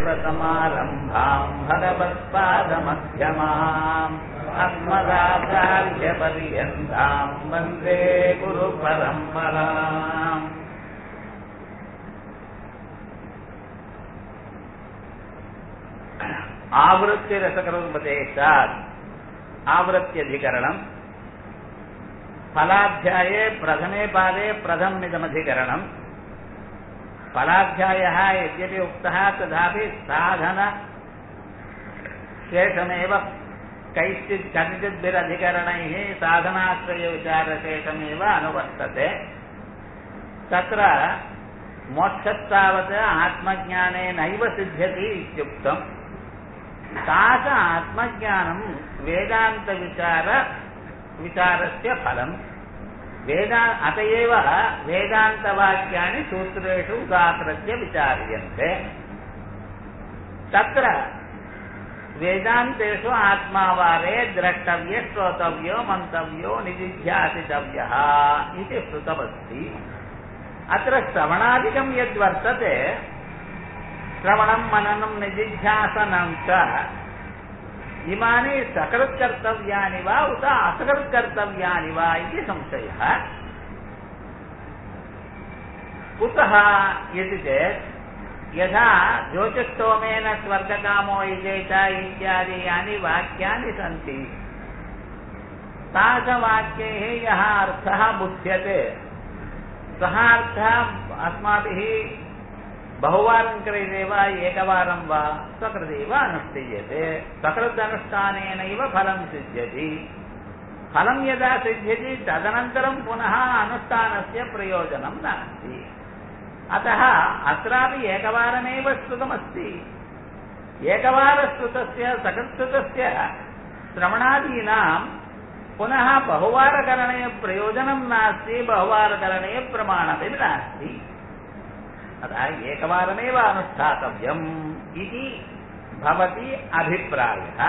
सदाशिवसमारम्भाम् भगवत्पादमध्यमाम् अस्मदाचार्यपर्यन्ताम् वन्दे गुरुपरम्पराम् आवृत्तिरसकरोपदेशात् आवृत्त्यधिकरणम् फलाध्याये प्रथमे पादे प्रथममिदमधिकरणम् फलाध्यायः यद्यपि उक्तः तथापि साधन शेषमेव कैश्चित् कतिचिद्भिरधिकरणैः साधनाश्रयविचारशेषमेव अनुवर्तते तत्र मोक्षस्तावत् आत्मज्ञानेनैव सिद्ध्यति इत्युक्तम् तास आत्मज्ञानं वेदान्तविचार विचारस्य फलम् वेदा अत एव वेदान्तवाक्यानि सूत्रेषु उदाहृत्य विचार्यन्ते तत्र वेदान्तेषु आत्मावारे द्रष्टव्य श्रोतव्यो मन्तव्यो निदिध्यासितव्यः इति श्रुतमस्ति अत्र श्रवणादिकं यद्वर्तते श्रवणं मननं निदिध्यासनं च इमानि सकृत्कर्तव्यानि वा उत असकृत्कर्तव्यानि वा इति संशयः कुतः इति चेत् यथा ज्योतिष्टोमेन स्वर्गकामो इजेत इत्यादि यानि वाक्यानि सन्ति तादृशवाक्यैः यः अर्थः बुध्यते सः अर्थः अस्माभिः बहुवारं क्रियते वा एकवारं वा सकृदेव अनुष्ठीयते सकृदनुष्ठानेनैव फलं सिद्ध्यति फलं यदा सिद्ध्यति तदनन्तरं पुनः अनुष्ठानस्य प्रयोजनं नास्ति अतः अत्रापि एकवारमेव श्रुतमस्ति एकवारश्रुतस्य सकृत्कृतस्य श्रवणादीनां पुनः बहुवारकरणे प्रयोजनं नास्ति बहुवारकरणे प्रमाणमपि नास्ति अतः एकवारमेव अनुष्ठातव्यम् इति भवति अभिप्रायः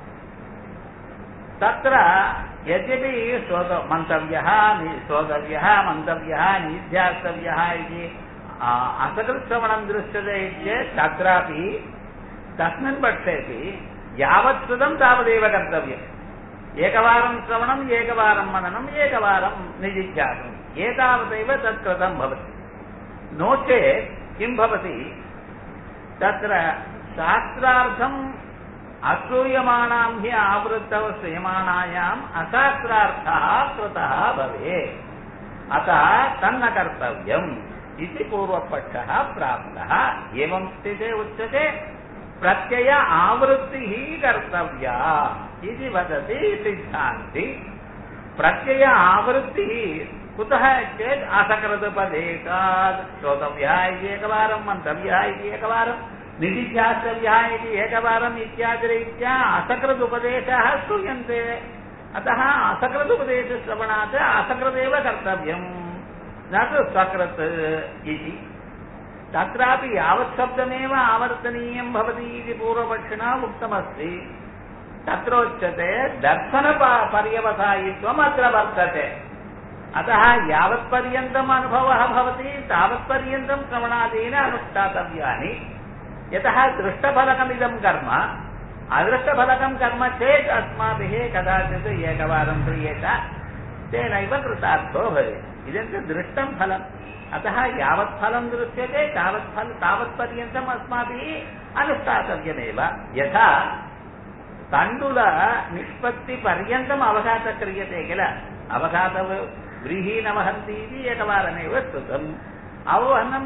तत्र यद्यपि श्रोत मन्तव्यः श्रोतव्यः मन्तव्यः निध्यास्तव्यः इति असकृत्श्रवणं दृश्यते चेत् तत्रापि तस्मिन् पक्षेपि यावत् श्रुतं तावदेव कर्तव्यम् एकवारं श्रवणम् एकवारं मननम् एकवारं निजिध्यासम् एतावदेव तत्कृतं भवति नो चेत् किं भवति तत्र शास्त्रार्थम् अश्रूयमाणां हि आवृत्तौ श्रूयमाणायाम् अशास्त्रार्थः कृतः भवेत् अतः तन्न कर्तव्यम् इति पूर्वपक्षः प्राप्तः एवं स्थिते उच्यते प्रत्यय आवृत्तिः कर्तव्या इति वदति सिद्धान्ति प्रत्यय आवृत्तिः कुतः चेत् असकृदुपदेशात् श्रोतव्यः इति एकवारं मन्तव्यः इति एकवारं निधिध्यास्तव्यः इति एकवारम् इत्यादिरीत्या असकृदुपदेशाः श्रूयन्ते अतः असकृदुपदेशश्रवणात् असकृदेव कर्तव्यम् न तु सकृत् इति तत्रापि यावत् शब्दमेव आवर्तनीयं भवति इति पूर्वपक्षिणा उक्तमस्ति तत्रोच्यते दर्शनपर्यवसायित्वम् अत्र वर्तते अतः यावत्पर्यन्तम् अनुभवः भवति तावत्पर्यन्तं श्रवणादीन अनुष्ठातव्यानि यतः दृष्टफलकमिदं कर्म अदृष्टफलकं कर्म चेत् अस्माभिः कदाचित् एकवारं क्रियेत तेनैव कृतार्थो भवेत् इदं तु दृष्टं फलम् अतः यावत् फलं दृश्यते तावत् फल तावत्पर्यन्तम् अस्माभिः अनुष्ठातव्यमेव यथा तण्डुल निष्पत्तिपर्यन्तम् अवघातः क्रियते किल अवघात व्रीहीन वहन्ति इति एकवारमेव श्रुतम् अवहनं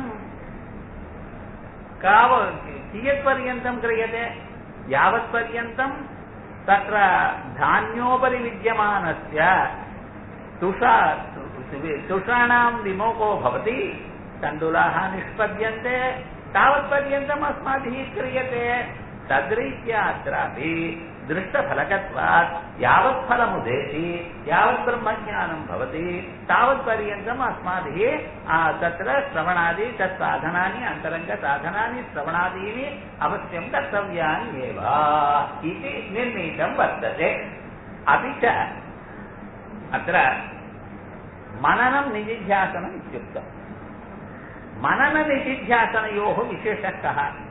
काव कियत्पर्यन्तं क्रियते यावत्पर्यन्तं तत्र धान्योपरि विद्यमानस्य तुषा तुषाणां विमोको भवति तण्डुलाः निष्पद्यन्ते तावत्पर्यन्तम् अस्माभिः क्रियते तद्रीत्या अत्रापि दृष्टफलकत्वात् यावत् फलमुदेति यावत् ब्रह्मज्ञानं भवति तावत्पर्यन्तम् अस्माभिः तत्र श्रवणादि तत्साधनानि अन्तरङ्गसाधनानि श्रवणादीनि अवश्यं कर्तव्यानि एव इति निर्णीतं वर्तते अपि च अत्र मननं निजिध्यासनम् इत्युक्तम् मनननिजिध्यासनयोः विशेषः कः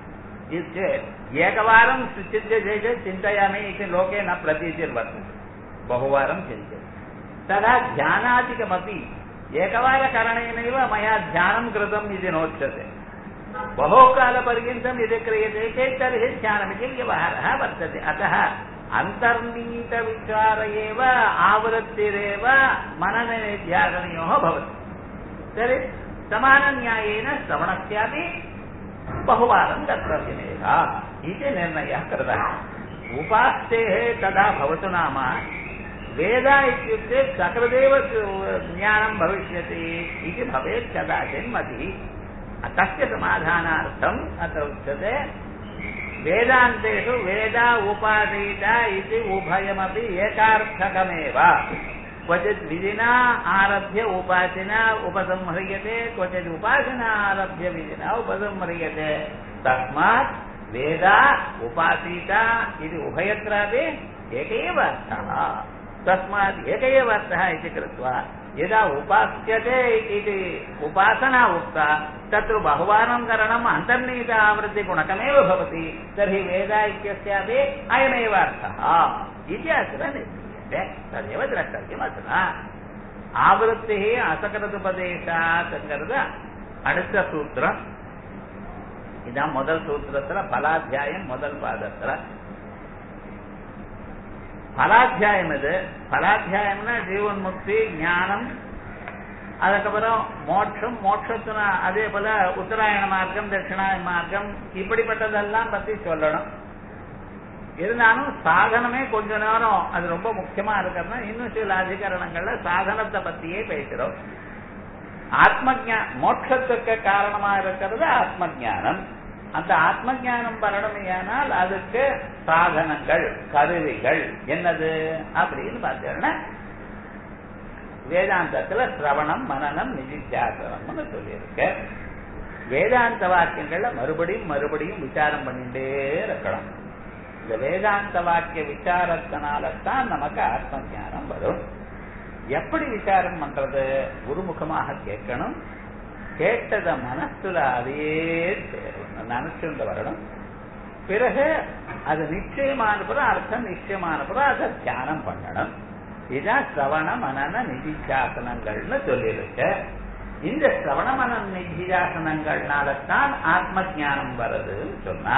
चेत् एकवारं चिन्त्य चेत् चिन्तयामि इति लोके न प्रतीतिर्वर्तते बहुवारं चिन्त्यते तदा ध्यानादिकमपि एकवारकरणेनैव मया ध्यानं कृतम् इति नोच्यते बहुकालपर्यन्तं यदि क्रियते चेत् तर्हि ध्यानमिति व्यवहारः वर्तते अतः अन्तर्नीतविचार एव आवृत्तिरेव मनननिध्यासनयोः भवति तर्हि समानन्यायेन श्रवणस्यापि बहुवारं कर्तव्यमेव इति निर्णयः कृतः उपास्तेः तदा भवतु नाम वेद इत्युक्ते सकृदेव ज्ञानं भविष्यति इति भवेत् कदाचिन् मतिः तस्य समाधानार्थम् अत्र उच्यते वेदान्तेषु वेद उपासीत इति उभयमपि एकार्थकमेव क्वचित् विधिना आरभ्य उपासिना उपसंह्रियते क्वचित् उपासना आरभ्य विधिना उपसंह्रियते तस्मात् वेद उपासीत इति उभयत्रापि एक एव अर्थः तस्मात् एक एव अर्थः इति कृत्वा यदा उपास्यते इति उपासना उक्ता तत्र बहुवारं करणम् अन्तर्नीत आवृत्तिगुणकमेव भवति तर्हि वेद इत्यस्यापि अयमेव अर्थः इति अत्र निर्णीयते तदेव द्रष्टव्यम् अत्र आवृत्तिः असकृदुपदेशात् அடுத்த சூத்திரம் இதான் முதல் சூத்திரத்துல பலாத்தியாயம் முதல் பாதத்துல பலாத்தியாயம் இது பலாத்தியாயம்னா ஜீவன் முக்தி ஞானம் அதுக்கப்புறம் மோட்சம் மோட்சத்தின அதே போல உத்தராயண மார்க்கம் தட்சிணாயன மார்க்கம் இப்படிப்பட்டதெல்லாம் பத்தி சொல்லணும் இருந்தாலும் சாதனமே கொஞ்ச நேரம் அது ரொம்ப முக்கியமா இருக்கிறதுனா இன்னும் சில அதிகரணங்கள்ல சாதனத்தை பத்தியே பேசுறோம் ஆத்ம மோட்சத்துக்கு காரணமா இருக்கிறது ஆத்ம ஜானம் அந்த ஆத்ம ஜானம் வரணுமையானால் அதுக்கு சாதனங்கள் கருவிகள் என்னது அப்படின்னு பார்த்தீங்கன்னா வேதாந்தத்துல சிரவணம் மனநம் நிதித்தியாசனம்னு சொல்லியிருக்கு வேதாந்த வாக்கியங்கள்ல மறுபடியும் மறுபடியும் விசாரம் பண்ணிட்டே இருக்கலாம் இந்த வேதாந்த வாக்கிய விசாரத்தினால்தான் நமக்கு ஆத்ம ஜானம் வரும் எப்படி விசாரம் பண்றது குருமுகமாக கேட்கணும் கேட்டத மனசுல அதே நினைச்சுண்டு வரணும் பிறகு அது நிச்சயமான பிறகு அர்த்தம் நிச்சயமான பிறகு அதை தியானம் பண்ணணும் இதான் சிரவண மனன நிதிசாசனங்கள்னு சொல்லியிருக்கு இந்த சிரவண மன நிதிசாசனங்கள்னாலதான் ஆத்ம ஜானம் வருதுன்னு சொன்னா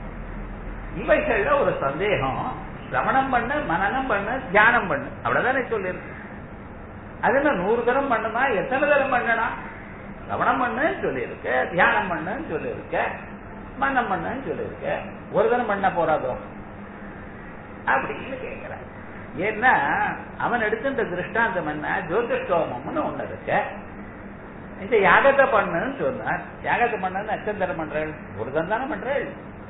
இவைகள்ல ஒரு சந்தேகம் சிரவணம் பண்ணு மனநம் பண்ணு தியானம் பண்ணு அவ்வளவுதானே சொல்லியிருக்கு அதுல நூறு தரம் பண்ணுமா எத்தனை தரம் பண்ணணும் சிரவணம் பண்ணுன்னு சொல்லியிருக்க தியானம் பண்ணுன்னு சொல்லியிருக்க மனம் பண்ணுன்னு சொல்லியிருக்க ஒரு தரம் பண்ண போறாதோ அப்படின்னு கேட்கிறான் ஏன்னா அவன் எடுத்துட்ட திருஷ்டாந்தம் என்ன ஜோதிஷ்டோமம்னு ஒண்ணு இருக்க இந்த யாகத்தை பண்ணுன்னு சொன்னார் யாகத்தை பண்ணு அச்சந்தரம் பண்றாள் ஒரு தரம் தானே பண்றாள்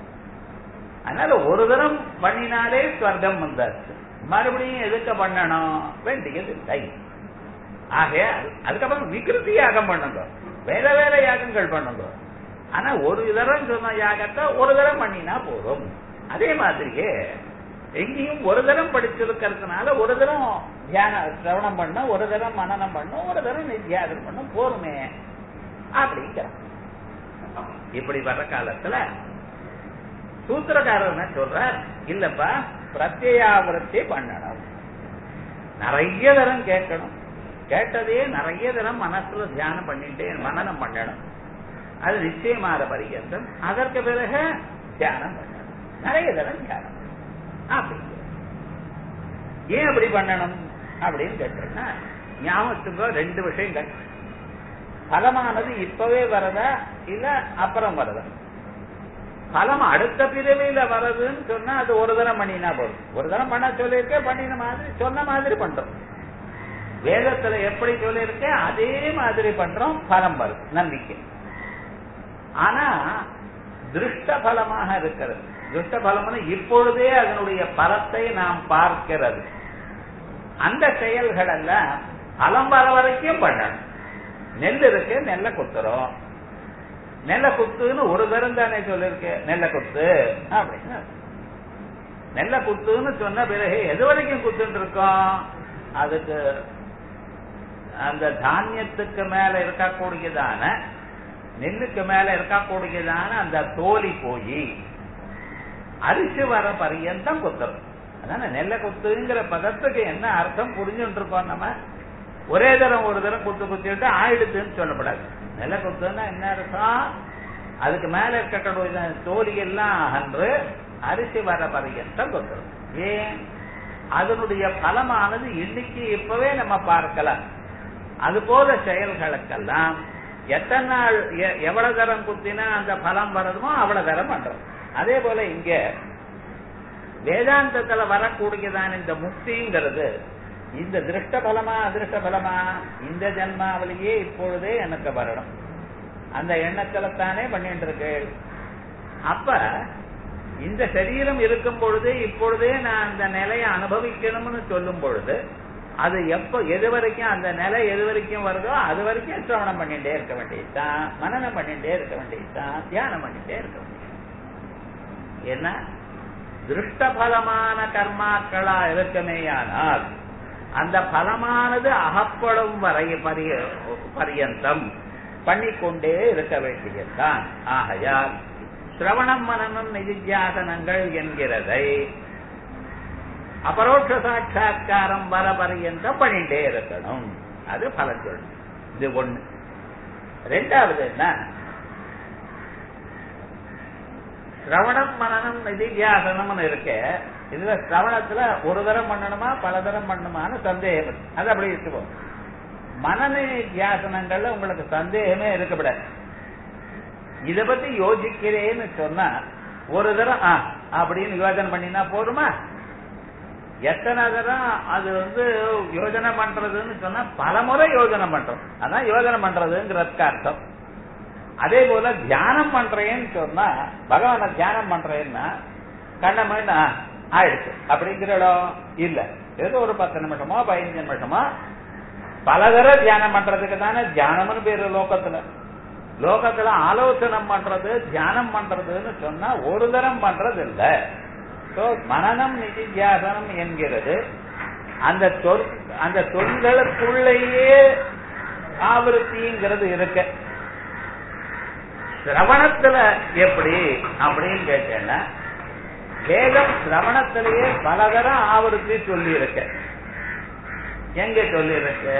அதனால ஒரு தரம் பண்ணினாலே ஸ்வர்க்கம் வந்தாச்சு மறுபடியும் எதுக்க பண்ணணும் வேண்டியது இல்லை ஆக அதுக்கப்புறம் விகிருதி யாகம் பண்ணுங்க வேற வேற யாகங்கள் பண்ணுங்க ஆனா ஒரு தரம் சொன்ன யாகத்தை ஒரு தரம் பண்ணினா போதும் அதே மாதிரியே எங்கேயும் ஒரு தரம் படிச்சிருக்கிறதுனால ஒரு தரம் தியான சிரவணம் பண்ண ஒரு தரம் மனநம் பண்ணும் ஒரு தரம் நித்தியாசனம் பண்ணும் போருமே அப்படிங்கிறான் இப்படி வர்ற காலத்துல சூத்திரக்காரர் என்ன சொல்றார் இல்லப்பா பிரத்யாவிரத்தி பண்ணணும் நிறைய தரம் கேட்கணும் கேட்டதே நிறைய தரம் மனசுல தியானம் பண்ணிட்டே மனநம் பண்ணணும் அது நிச்சயமாற பரியந்தம் அதற்கு பிறகு தியானம் பண்ணணும் நிறைய தரம் தியானம் அப்படி ஏன் அப்படி பண்ணணும் அப்படின்னு கேட்டீங்கன்னா ஞாபகத்துக்கு ரெண்டு விஷயங்கள் பலமானது இப்பவே வரதா இல்ல அப்புறம் வரதா பலம் அடுத்த பிறவியில வரதுன்னு சொன்னா அது ஒரு தரம் பண்ணினா போதும் ஒரு தரம் பண்ண சொல்லியிருக்க பண்ணின மாதிரி சொன்ன மாதிரி பண்றோம் வேதத்துல எப்படி சொல்லியிருக்க அதே மாதிரி பண்றோம் பலம் வரும் நம்பிக்கை ஆனா திருஷ்ட பலமாக இருக்கிறது திருஷ்ட பலம்னு இப்பொழுதே அதனுடைய பலத்தை நாம் பார்க்கிறது அந்த செயல்கள் எல்லாம் பலம் வர வரைக்கும் பண்ணணும் நெல் இருக்கு நெல்லை குத்துறோம் நெல்லை குத்துன்னு ஒரு தரம் தானே சொல்லிருக்கு நெல்லை குத்து அப்படின்னு நெல்லை குத்துன்னு சொன்ன பிறகு எது வரைக்கும் குத்துட்டு இருக்கோம் அதுக்கு அந்த தானியத்துக்கு மேல இருக்கக்கூடியதான நெல்லுக்கு மேல இருக்கக்கூடியதான அந்த தோலி போய் அரிசி வர பரியந்தம் குத்தணும் அதான நெல்லை குத்துங்கிற பதத்துக்கு என்ன அர்த்தம் புரிஞ்சுட்டு இருக்கோம் நம்ம ஒரே தரம் ஒரு தரம் குத்து குத்திட்டு ஆயிடுதுன்னு சொல்லப்படாது நெல்லை குத்துன்னா என்ன அர்த்தம் அதுக்கு மேல இருக்கக்கூடிய தோலி எல்லாம் அகன்று அரிசி வர பரியந்தம் குத்தணும் ஏன் அதனுடைய பலமானது இன்னைக்கு இப்பவே நம்ம பார்க்கலாம் அது போல செயல்களுக்கெல்லாம் எத்தனை நாள் எ- எவ்வளவு தரம் குத்தினா அந்த பலம் வரணுமோ அவ்வளவு தரம் பண்றோம் அதே போல இங்க வேதாந்தத்துல வரக்கூடியதான இந்த முக்திங்கிறது இந்த திருஷ்ட பலமா அதிருஷ்ட பலமா இந்த ஜன்மாவிலேயே இப்பொழுதே எனக்கு வரணும் அந்த எண்ணத்துல தானே பண்ணிட்டு இருக்கு அப்ப இந்த சரீரம் இருக்கும் பொழுது இப்பொழுதே நான் அந்த நிலையை அனுபவிக்கணும்னு சொல்லும் பொழுது அது எப்ப எது வரைக்கும் அந்த நிலை எது வரைக்கும் வருதோ அது வரைக்கும் சிரவணம் பண்ணிட்டே இருக்க வேண்டியதுதான் மனனம் பண்ணிட்டே இருக்க வேண்டியதுதான் தியானம் பண்ணிட்டே இருக்க வேண்டியது என்ன திருஷ்ட பலமான கர்மாக்களா இருக்குமேயானால் அந்த பலமானது அகப்படும் வரை பரிய பரியந்தம் பண்ணிக்கொண்டே இருக்க வேண்டியதுதான் ஆகையால் சிரவணம் மனநம் நிதித்தியாசனங்கள் என்கிறதை அபரோட்ச சாட்சா்காரம் வர பரியந்தம் பண்ணிட்டே இருக்கணும் அது பலன் சொல்லணும் இது ஒண்ணு ரெண்டாவது என்ன சிரவணம் மனநம் நிதித்தியாசனம்னு இருக்க இதுல சிரவணத்துல ஒரு தரம் பண்ணணுமா பல தரம் பண்ணணுமான்னு சந்தேகம் இருக்கு. அது அப்படி இருக்குவோம் மனநி தியாசனங்கள்ல உங்களுக்கு சந்தேகமே இருக்கக்கூடாது இத பத்தி யோசிக்கிறேன்னு சொன்னா ஒரு தரம் ஆ அப்படின்னு யோஜனை பண்ணினா போதுமா எத்தனை தரம் அது வந்து யோஜனை பண்றதுன்னு சொன்னா பலமுறை யோஜனை பண்றோம் அதான் யோஜனை பண்றதுங்கிறதுக்கு அர்த்தம் அதே போல தியானம் பண்றேன்னு சொன்னா பகவானை தியானம் பண்றேன்னா கண்ணமன் ஆயிடுச்சு அப்படிங்கிற இடம் இல்ல ஏதோ ஒரு பத்து நிமிஷமோ பதினஞ்சு நிமிஷமோ பலதர தியானம் பண்றதுக்கு தானே தியானம்னு பேரு லோகத்துல லோகத்துல ஆலோசனை பண்றது தியானம் பண்றதுன்னு சொன்னா ஒரு தரம் பண்றது இல்ல சோ மனநம் நிதித்தியாசனம் என்கிறது அந்த சொல் அந்த சொல்களுக்குள்ளேயே ஆவருத்திங்கிறது இருக்கு சிரவணத்துல எப்படி அப்படின்னு கேட்டேன்னா வேதம் சிரவணத்திலேயே பலதரம் ஆவருத்தி சொல்லி இருக்கு எங்க சொல்லி இருக்கு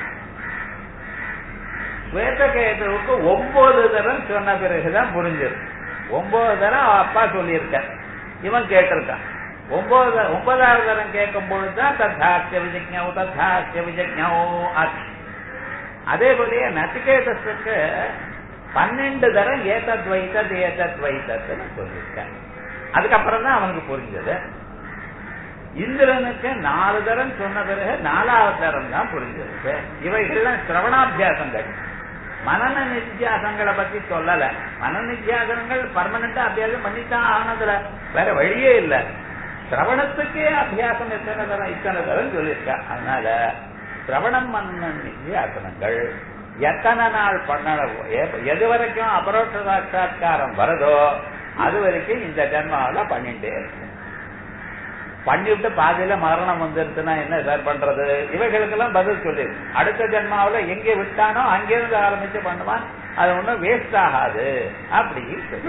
ஸ்வேதகேதுவுக்கு ஒன்பது தரம் சொன்ன பிறகுதான் புரிஞ்சது ஒன்பது தரம் அவ அப்பா சொல்லியிருக்க இவன் கேட்டிருக்கான் ஒன்பது ஒன்பதாவது தரம் கேட்கும் பொழுதுதான் தத்தாசிய விஜக்ஞோ தத்தாசிய விஜக்ஞோ ஆச்சு அதே போலயே நச்சிகேதத்துக்கு பன்னெண்டு தரம் ஏதத் வைத்தத் ஏதத் வைத்தத்னு சொல்லியிருக்கேன் அதுக்கப்புறம் தான் அவனுக்கு புரிஞ்சது இந்திரனுக்கு நாலு தரம் சொன்ன பிறகு நாலாவது தரம் தான் புரிஞ்சிருக்கு இவைகள்லாம் சிரவணாபியாசங்கள் மனன நித்தியாசங்களை பத்தி சொல்லல மன நித்தியாசனங்கள் பர்மனண்டா அபியாசம் பண்ணித்தான் ஆனதுல வேற வழியே இல்ல சிரவணத்துக்கே அபியாசம் எத்தனை தரம் இத்தனை தரம் சொல்லியிருக்கா அதனால சிரவணம் மன்ன நித்தியாசனங்கள் எத்தனை நாள் பண்ணணும் எ- எது வரைக்கும் அபரோட்ச சாட்சா்காரம் வருதோ அது வரைக்கும் இந்த ஜென்மாவில பண்ணிட்டே இருக்கு பண்ணிவிட்டு பாதியில மரணம் வந்துருச்சுன்னா என்ன சார் பண்றது இவைகளுக்கெல்லாம் பதில் சொல்லி அடுத்த ஜென்மாவுல எங்கே விட்டானோ அங்கிருந்து ஆரம்பிச்சு பண்ணுவான் அது ஒண்ணும் வேஸ்ட் ஆகாது அப்படின்னு சொல்லி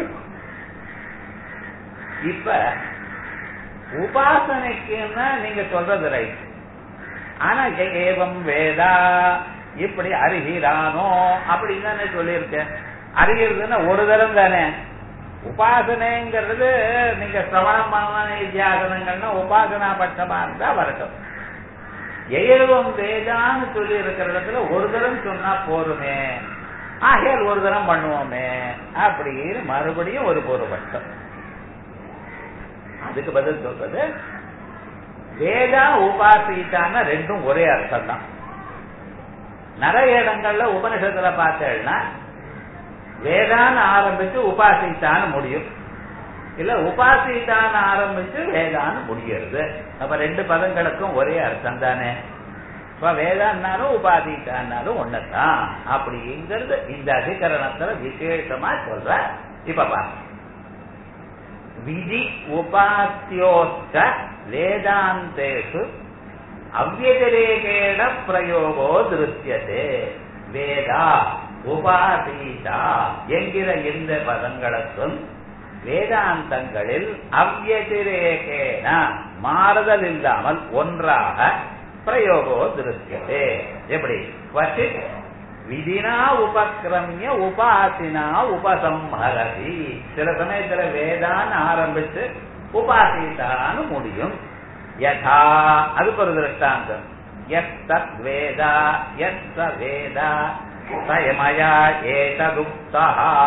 இப்ப உபாசனைக்குன்னா நீங்க சொல்றது ரைட் ஆனா ஏ- ஏவம் வேதா இப்படி அறிகிறானோ அப்படின்னு தானே சொல்லியிருக்கேன் அறிகிறதுன்னா ஒரு தரம் தானே உபாசனைங்கிறது நீங்க சிரவணம் பண்ண தியாசனங்கள்னா உபாசனா பட்சமா இருந்தா வரட்டும் ஏவம் வேதான்னு சொல்லி இருக்கிற இடத்துல ஒரு தரம் சொன்னா போருமே ஆகையால் ஒரு தரம் பண்ணுவோமே அப்படின்னு மறுபடியும் ஒரு பூர்வபட்சம் அதுக்கு பதில் சொல்றது வேதா உபாசித்தான ரெண்டும் ஒரே அர்த்தம் தான் நிறைய இடங்கள்ல உபனிஷத்துல பார்த்தேன்னா வேதான்னு ஆரம்பிச்சு உபாசித்தான்னு முடியும் இல்ல உபாசித்தான்னு ஆரம்பிச்சு வேதான்னு முடிகிறது அப்ப ரெண்டு பதங்களுக்கும் ஒரே அர்த்தம் தானே இப்ப வேதான்னாலும் உபாசித்தான்னாலும் ஒண்ணுதான் அப்படிங்கிறது இந்த அதிகரணத்துல விசேஷமா சொல்ற இப்ப பாருங்க விதி உபாசியோச்ச வேதாந்தேஷு அவ்வதிரேகேண பிரயோகோ திருத்தியதே வேதா உபாசீதா என்கிற இந்த பதங்களுக்கும் வேதாந்தங்களில் அவ்யதிரேகேன மாறுதல் இல்லாமல் ஒன்றாக பிரயோகோ திருஷ்யதே எப்படி வசித் விதினா உபக்கிரமிய உபாசினா உபசம்ஹரதி சில சமயத்துல வேதான் ஆரம்பிச்சு உபாசித்தான்னு முடியும் யதா அதுக்கு ஒரு திருஷ்டாந்தம் எத்தத் வேதா எத்த வேதா சயமயா ஏததுக்தா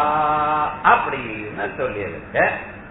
அப்படின்னு சொல்லியிருக்கு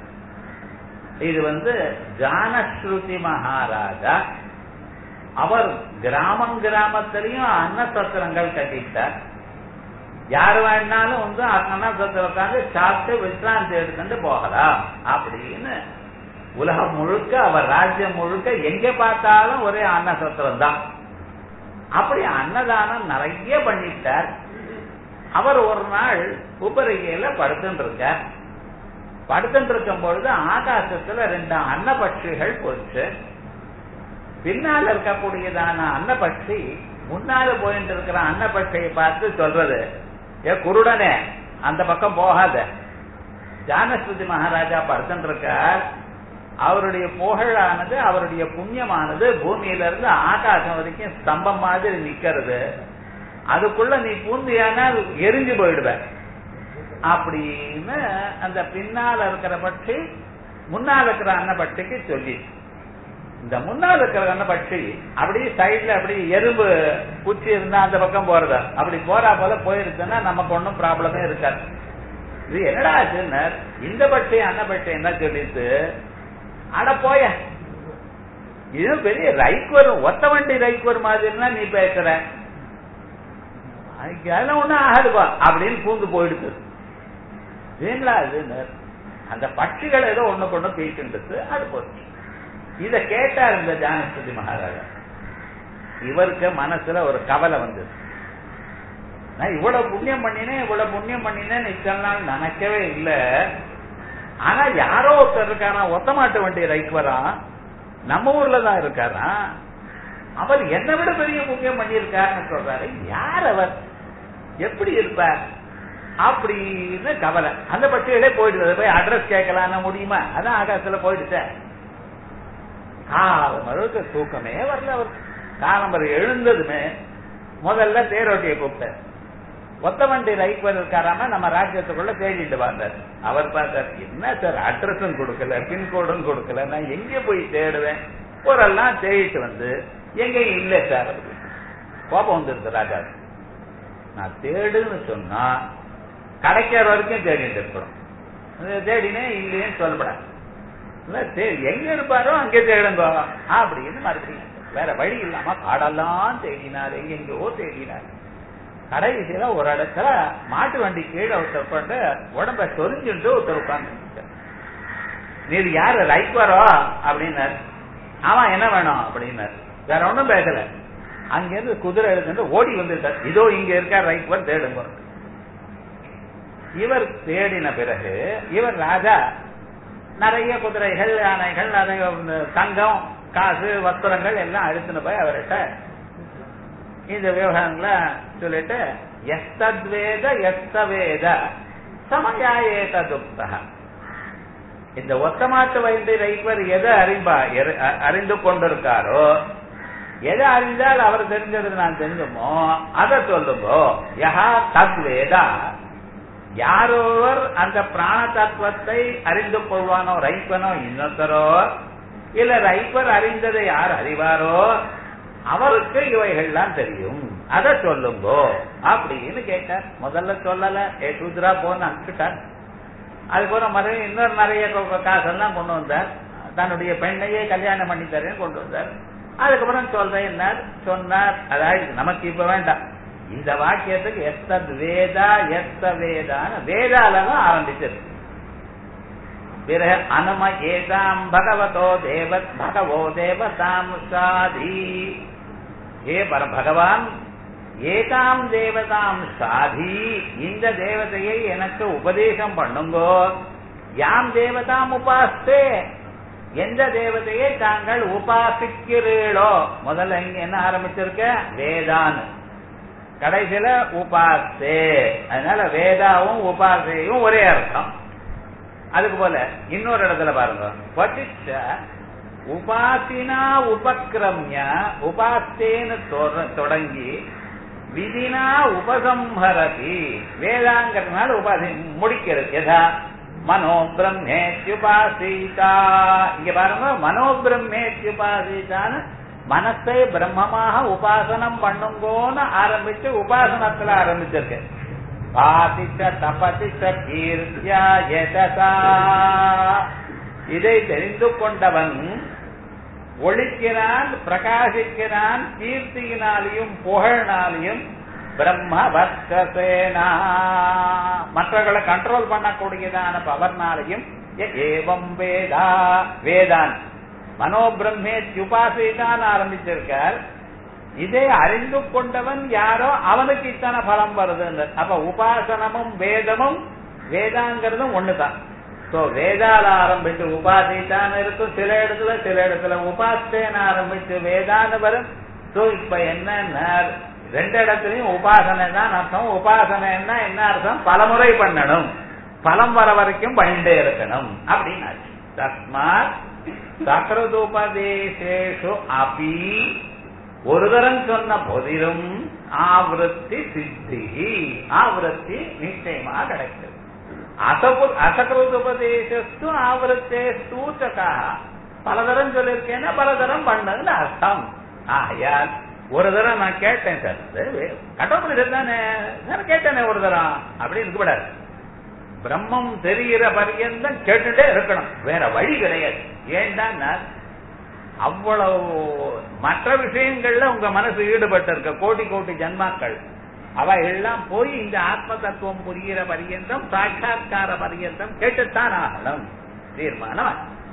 இது வந்து ஜானஸ்ருதி மகாராஜா அவர் கிராமம் கிராமத்திலையும் அன்னசத்திரங்கள் கட்டிட்டார் யார் வேணாலும் வந்து அன்னசத்திரம் உட்காந்து சாப்பிட்டு விசிராந்தி எடுத்துட்டு போகலாம் அப்படின்னு உலகம் முழுக்க அவர் ராஜ்யம் முழுக்க எங்க பார்த்தாலும் ஒரே அன்னசத்திரம் தான் அப்படி அன்னதானம் நிறைய பண்ணிட்டார் அவர் ஒரு நாள் உபரிகையில படுத்துட்டு இருக்கார் படுத்துட்டு இருக்கும் பொழுது ஆகாசத்துல ரெண்டு அன்னபட்சிகள் போச்சு பின்னால் இருக்கக்கூடியதான அன்னபட்சி முன்னால போயிட்டு இருக்கிற அன்னபட்சியை பார்த்து சொல்றது ஏ குருடனே அந்த பக்கம் போகாத ஜானஸ்ருதி மகாராஜா படுத்துட்டு இருக்கார் அவருடைய புகழானது அவருடைய புண்ணியமானது பூமியில இருந்து ஆகாசம் வரைக்கும் ஸ்தம்பம் மாதிரி நிக்கிறது அதுக்குள்ள நீ பூந்தியானால் எரிஞ்சு போயிடுவ அப்படின்னு அந்த பின்னால இருக்கிற பட்சி முன்னால இருக்கிற அன்னபட்சிக்கு சொல்லி இந்த முன்னால் இருக்கிற அன்னபட்சி அப்படி சைட்ல அப்படி எறும்பு குச்சி இருந்தா அந்த பக்கம் போறதா அப்படி போறா போல போயிருச்சுன்னா நமக்கு ஒன்றும் ப்ராப்ளமே இருக்காது இது என்னடா ஆச்சுன்னு இந்த பட்சி அன்னபட்சி என்ன சொல்லிட்டு அட போய இது பெரிய ரைக்வர் ஒத்த வண்டி ரைக்வர் மாதிரிலாம் நீ பேசுற அதெல்லாம் ஒண்ணும் ஆகாதுப்பா அப்படின்னு பூந்து போயிடுது ஏங்களா அது அந்த பட்சிகள் ஏதோ ஒண்ணு கொண்டு பேசின்றது அது போச்சு இத கேட்டார் இந்த ஜானஸ்ருதி மகாராஜா இவருக்கு மனசுல ஒரு கவலை வந்தது நான் இவ்வளவு புண்ணியம் பண்ணினேன் இவ்வளவு புண்ணியம் பண்ணினேன்னு இத்தனை நாள் நினைக்கவே இல்லை ஆனா யாரோ ஒருத்தர் இருக்காரா ஒத்த மாட்டு வண்டி ரைக்வரா நம்ம ஊர்ல தான் இருக்காரா அவர் என்னை விட பெரிய புண்ணியம் பண்ணியிருக்காருன்னு சொல்றாரு யார் அவர் எப்படி இருப்பார் அப்படின்னு கவலை அந்த பட்சிகளே போயிடுது போய் அட்ரஸ் கேட்கலான்னு முடியுமா அதான் ஆகாசத்துல போயிடுச்சேன் காலம் அளவுக்கு தூக்கமே வரல அவர் காலம்பர் எழுந்ததுமே முதல்ல தேரோட்டியை கூப்பிட்டார் ஒத்த வண்டி ரைக்வர் இருக்காராம நம்ம ராஜ்யத்துக்குள்ள தேடிட்டு வந்தார் அவர் பார்த்தார் என்ன சார் அட்ரஸும் கொடுக்கல பின்கோடும் கொடுக்கல நான் எங்க போய் தேடுவேன் ஊரெல்லாம் தேடிட்டு வந்து எங்கேயும் இல்லை சார் கோபம் வந்துருது ராஜா நான் தேடுன்னு சொன்னா கிடைக்கிற வரைக்கும் தேடிட்டு இருக்கணும் தேடினே இல்லையேன்னு சொல்லப்படாது எங்க இருப்பாரோ அங்கே தேடுங்க அப்படின்னு மறுபடியும் வேற வழி இல்லாம காடெல்லாம் தேடினார் எங்கெங்கோ தேடினார் கடைசியில ஒரு இடத்துல மாட்டு வண்டி கீழே ஒருத்தர் கொண்டு உடம்ப சொரிஞ்சுட்டு ஒருத்தர் உட்கார்ந்து நீர் யாரு ரைக்வரோ அப்படின்னாரு அவன் என்ன வேணும் அப்படின்னாரு வேற ஒண்ணும் பேசல அங்கிருந்து குதிரை எடுத்துட்டு ஓடி வந்துட்டார் இதோ இங்க இருக்கார் ரைக்வர் தேடுங்க இவர் தேடின பிறகு இவர் ராஜா நிறைய குதிரைகள் யானைகள் நிறைய தங்கம் காசு வஸ்திரங்கள் எல்லாம் அழுத்துன்னு போய் அவர்கிட்ட இந்த விவகாரங்களை சொல்லிட்டு எஸ்தத்வேத எஸ்தவேத சமயாயேதுக்தா இந்த ஒத்தமாட்டு வைத்து ரைப்பர் எதை அறிம்பா அறிந்து கொண்டிருக்காரோ எதை அறிந்தால் அவர் தெரிஞ்சது நான் தெரிஞ்சுமோ அதை சொல்லுங்கோ யஹா தத்வேதா யாரோவர் அந்த பிராண தத்துவத்தை அறிந்து கொள்வானோ ரைப்பனோ இன்னொருத்தரோ இல்ல ரைப்பர் அறிந்ததை யார் அறிவாரோ அவருக்கு இவைகள்லாம் தெரியும் அதை சொல்லுங்கோ அப்படின்னு கேட்டார் முதல்ல சொல்லல ஏ சூத்ரா போன்னு அனுப்பிச்சுட்டார் அதுக்கப்புறம் மறுபடியும் இன்னொரு நிறைய காசெல்லாம் கொண்டு வந்தார் தன்னுடைய பெண்ணையே கல்யாணம் பண்ணி தரேன்னு கொண்டு வந்தார் அதுக்கப்புறம் சொல்றேன் என்ன சொன்னார் அதாவது நமக்கு இப்ப வேண்டாம் இந்த வாக்கியத்துக்கு எத்தத் வேதா எத்த வேதான்னு வேதாலதான் ஆரம்பிச்சது பிறகு அனும ஏதாம் பகவதோ தேவ பகவோ தேவதாம் சாதி ஏ பர பகவான் ஏதாம் தேவதாம் சாதி இந்த தேவதையை எனக்கு உபதேசம் பண்ணுங்கோ யாம் தேவதாம் உபாஸ்தே எந்த தேவதையை தாங்கள் உபாசிக்கிறீர்களோ முதல்ல இங்க என்ன ஆரம்பிச்சிருக்க வேதான் கடைசியில உபாசே அதனால வேதாவும் உபாசையும் ஒரே அர்த்தம் அதுக்கு போல இன்னொரு இடத்துல பாருங்க வசிச்ச உபாசினா உபக்கிரமிய உபாஸ்தேன்னு தொட- தொடங்கி விதினா உபசம்ஹரதி வேதாங்கிறதுனால உபாசி முடிக்கிறது எதா மனோ பிரம்மேத்யுபாசீதா இங்க பாருங்க மனோ பிரம்மேத்யுபாசீதான்னு மனசை பிரம்மமாக உபாசனம் பண்ணுங்கோன்னு ஆரம்பிச்சு உபாசனத்துல ஆரம்பிச்சிருக்கு பாதிச்ச தபதிச்ச கீர்த்தியா யததா இதை தெரிந்து கொண்டவன் ஒழிக்கிறான் பிரகாசிக்கிறான் கீர்த்தியினாலையும் புகழ்னாலையும் பிரம்ம வர்க்கசேனா மற்றவர்களை கண்ட்ரோல் பண்ணக்கூடியதான பவர்னாலையும் எ- ஏவம் வேதா வேதான் மனோபிரம்மே உபாசிதான் ஆரம்பிச்சிருக்கார் இதை அறிந்து கொண்டவன் யாரோ அவனுக்கு இத்தனை பலம் வருது அப்ப உபாசனமும் வேதமும் வேதாங்கிறதும் ஒண்ணுதான் சோ வேதால ஆரம்பிச்சு உபாசிதான் இருக்கும் சில இடத்துல சில இடத்துல உபாசேன ஆரம்பிச்சு வேதான்னு வரும் சோ இப்ப என்னன்னா ரெண்டு இடத்துலயும் உபாசனை தான் அர்த்தம் உபாசனைன்னா என்ன அர்த்தம் பலமுறை பண்ணணும் பலம் வர வரைக்கும் பண்ணிட்டே இருக்கணும் அப்படின்னு தஸ்மாத் சக்கரதுபதேசேஷு அபி ஒரு தரம் சொன்ன போதிலும் ஆவருத்தி சித்தி ஆவருத்தி நிச்சயமாக கிடைக்கிறது அசபு அசகிருதுபதேசஸ்து ஆவருத்தே சூச்சகாக பலதரம் சொல்லியிருக்கேன்னா பலதரம் பண்ணதுன்னு அர்த்தம் ஆயால் ஒரு தரம் நான் கேட்டேன் சார் கட்டோபனிஷம் தானே நான் கேட்டேனே ஒரு தரம் அப்படின்னு இருக்கக்கூடாது பிரம்மம் தெரிகிற பரியந்தம் கேட்டுட்டே இருக்கணும் வேற வழி கிடையாது ஏன்டா அவ்வளவு மற்ற விஷயங்கள்ல உங்க மனசு ஈடுபட்டு இருக்க கோடி கோடி ஜன்மாக்கள் அவ எல்லாம் போய் இந்த ஆத்ம தத்துவம் புரிகிற பரியந்தம் சாட்சா்கார பரியந்தம் கேட்டுத்தான் ஆகணும் தீர்மானம்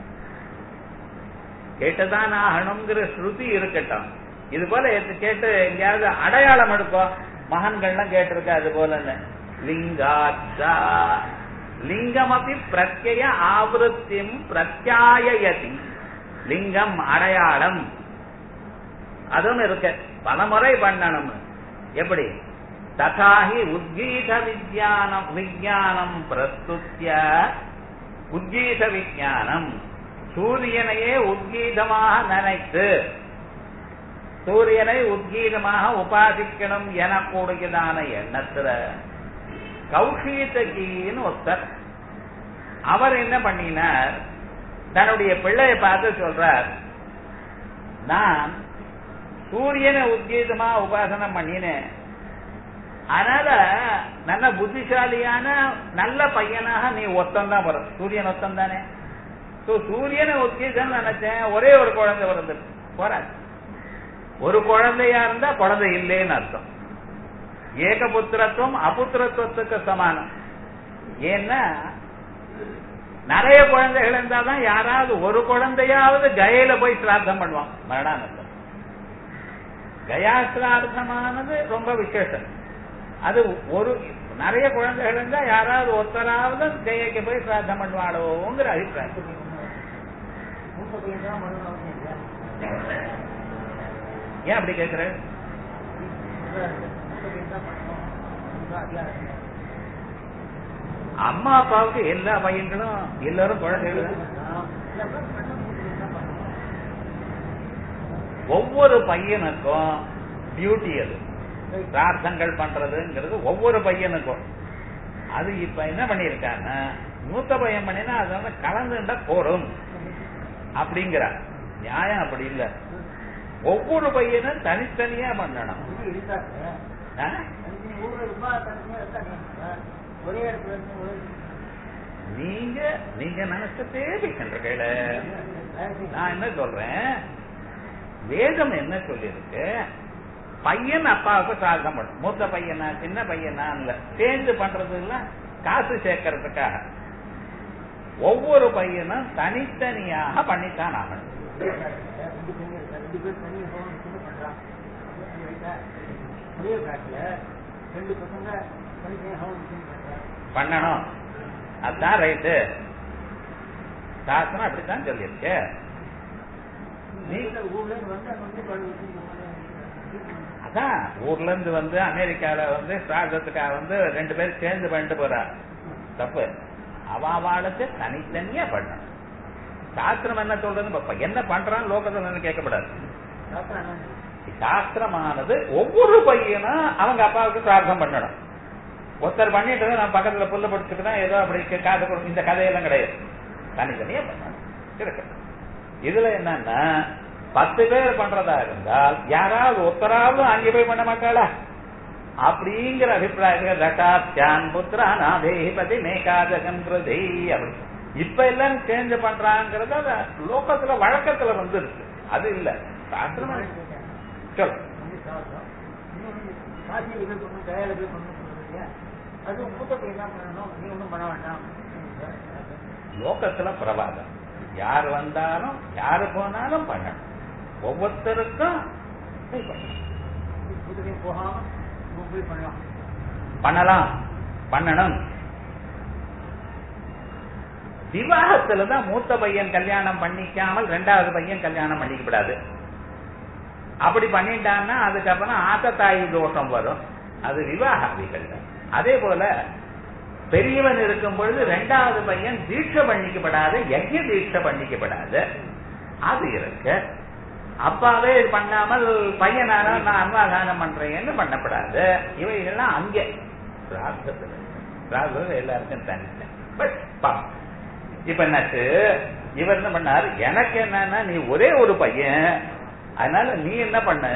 கேட்டுதான் ஆகணுங்கிற ஸ்ருதி இருக்கட்டும் இது போல எது- கேட்டு எங்கேயாவது அடையாளம் எடுப்போம் மகான்கள்லாம் கேட்டிருக்க அது போல லிங்காச்சா லிங்கமபி பிரத்யய ஆவருத்திம் பிரத்யாயயதி லிங்கம் அடையாளம் அதுவும் இருக்கு பலமுறை பண்ணணும் எப்படி ததாஹி உத்கீத விஜயானம் விஜயானம் பிரஸ்துத்திய உத்கீத விஜயானம் சூரியனையே உத்கீதமாக நினைத்து சூரியனை உத்கீதமாக உபாசிக்கணும் எனக்கூடியதான எண்ணத்துல கௌஷீதகின்னு ஒருத்தர் அவர் என்ன பண்ணினார் தன்னுடைய பிள்ளையை பார்த்து சொல்றார் நான் சூரியனை உத்கீதமா உபாசனம் பண்ணினேன் அதனால நல்ல புத்திசாலியான நல்ல பையனாக நீ ஒத்தம் தான் வரும் சூரியன் ஒத்தம் தானே So, சூரியனை உத்கீதம் நினைச்சேன் ஒரே ஒரு குழந்தை பிறந்தது போறாது ஒரு குழந்தையா இருந்தா குழந்தை இல்லைன்னு அர்த்தம் ஏகபுத்திரத்துவம் அபுத்திரத்துவத்துக்கு சமானம் ஏன்னா நிறைய குழந்தைகள் இருந்தாதான் யாராவது ஒரு குழந்தையாவது கயையில போய் சிராத்தம் பண்ணுவான் மரணானந்தம் கயா சிரார்த்தமானது ரொம்ப விசேஷம் அது ஒரு நிறைய குழந்தைகள் இருந்தா யாராவது ஒருத்தராவது கயைக்கு போய் சிராத்தம் பண்ணுவாளோங்கிற அபிப்பிராயம் மூத்த பையன் தான் பண்ணணும் அவசியம் இல்லையா? ஏன் அப்படி கேட்கிறேன் மூத்த பையன் தான் பண்ணணும் இதுதான் அதிகாரம் அம்மா அப்பாவுக்கு எல்லா பையன்களும் எல்லாரும் குழந்தைகள் ஒவ்வொரு பையனுக்கும் டியூட்டி அது பிரார்த்தங்கள் பண்றதுங்கிறது ஒவ்வொரு பையனுக்கும் அது இப்ப என்ன பண்ணிருக்காங்க மூத்த பையன் பண்ணினா அது வந்து கலந்துண்டா போரும் அப்படிங்கிறார் நியாயம் அப்படி இல்ல ஒவ்வொரு பையனும் தனித்தனியா பண்ணணும் ஆ? ஒரே இடத்துல இருந்து ஒரே நீங்க நீங்க நினைச்சதே பேசுன்ற கையில நான் என்ன சொல்றேன் வேதம் என்ன சொல்லியிருக்கு பையன் அப்பாவுக்கு சாதம் பண்ணும் மூத்த பையனா சின்ன பையனா இல்ல சேர்ந்து பண்றது இல்ல காசு சேர்க்கறதுக்காக ஒவ்வொரு பையனும் தனித்தனியாக பண்ணித்தான் ஆகணும் ரெண்டு பெண்ணு இருக்கா ரெண்டு பேர் தனி ஹோம் பண்றான் ஒரே பிளாட்ல ரெண்டு பசங்க தனித்தனி ஹோம் பண்றாங்க பண்ணணும் அதுதான் ரைட்டு சாஸ்திரம் அப்படித்தான் சொல்லியிருக்கு நீங்க ஊர்ல இருந்து வந்து அங்க வந்து பழகு அதான் ஊர்ல இருந்து வந்து அமெரிக்கால வந்து சாகத்துக்காக வந்து ரெண்டு பேரும் சேர்ந்து பண்ணிட்டு போறா தப்பு அவாவாளுக்கு தனித்தனியா பண்ணணும் சாஸ்திரம் என்ன சொல்றது இப்ப என்ன பண்றான் லோகத்துல கேட்கப்படாது சாஸ்திரம் என்ன சாஸ்திரமானது ஒவ்வொரு பையனும் அவங்க அப்பாவுக்கு பிரார்த்தம் பண்ணணும் ஒருத்தர் பண்ணிட்டு நான் பக்கத்துல புல்ல படிச்சுக்கிறேன் ஏதோ அப்படி காசு கொடுக்கும் இந்த கதையெல்லாம் கிடையாது தனித்தனியா பண்ணணும் இருக்கு இதுல என்னன்னா பத்து பேர் பண்றதா இருந்தால் யாராவது ஒருத்தராவது அங்கே போய் பண்ண மாட்டாளா அப்படிங்கிற அபிப்பிராயத்தில் தட்டாத்யான் புத்திரா நாதேபதி மேகாதகன் பிரதி அப்படி இப்ப எல்லாம் சேஞ்ச் பண்றாங்கிறது அது லோகத்துல வழக்கத்துல வந்துருச்சு அது இல்ல சாஸ்திரம் சொல்லு வந்து சாஸ்திரம் இன்னொன்று காசியில் போய் பண்ணணும் கயால போய் பண்ணணும் சொல்றீங்க அது மூத்தத்தை என்ன பண்ணணும் நீ ஒன்றும் பண்ண வேண்டாம் லோகத்துல பிரபாதம் யார் வந்தாலும் யாரு போனாலும் பண்ணணும் ஒவ்வொருத்தருக்கும் போய் பண்ணணும். மூத்தத்தையும் போகாம இவன் போய் பண்ணலாம் பண்ணலாம் பண்ணணும் விவாகத்துல தான் மூத்த பையன் கல்யாணம் பண்ணிக்காமல் ரெண்டாவது பையன் கல்யாணம் பண்ணிக்கப்படாது அப்படி பண்ணிட்டான்னா அதுக்கப்புறம் ஆத்தத்தாயி தோஷம் வரும் அது விவாகாதிகள் அதே போல பெரியவன் இருக்கும் பொழுது ரெண்டாவது பையன் தீட்சை பண்ணிக்கப்படாது யஜ்ய தீட்சை பண்ணிக்கப்படாது அது இருக்கு அப்பாவே இது பண்ணாமல் பையனாரா நான் அன்வாதானம் பண்றேன்னு பண்ணப்படாது இவைகள்லாம் அங்கே பிரார்த்தத்தில் பிரார்த்தத்தில் எல்லாருக்கும் தனித்தேன் பட் பாப்போம் இப்ப என்னாச்சு இவர் என்ன பண்ணார் எனக்கு என்னன்னா நீ ஒரே ஒரு பையன் அதனால நீ என்ன பண்ண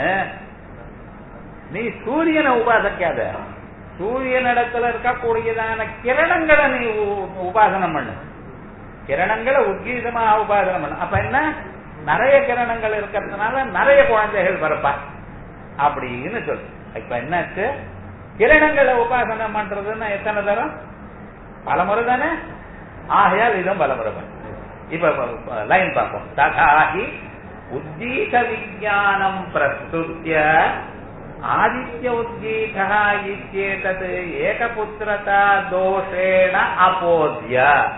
நீ சூரியனை உபாசிக்காத சூரியனிடத்துல இருக்கக்கூடியதான கிரணங்களை நீ உ- உபாசனம் பண்ணு கிரணங்களை உத்கீதமா உபாசனம் பண்ணு அப்ப என்ன நிறைய கிரணங்கள் இருக்கிறதுனால நிறைய குழந்தைகள் பிறப்பா அப்படின்னு சொல்லு இப்ப என்னாச்சு கிரணங்களை உபாசனம் பண்றதுன்னா எத்தனை தரம் பலமுறை தானே ஆகையால் இதுவும் பலமுறை பண்ணு. இப்ப லைன் பார்ப்போம் ததாஹி உத்கீத விஜானம் பிரஸ்துத்ய ஆதித்ய உத்கீதா இத்யேதத் ஏகபுத்திரதா தோஷேண அபோத்ய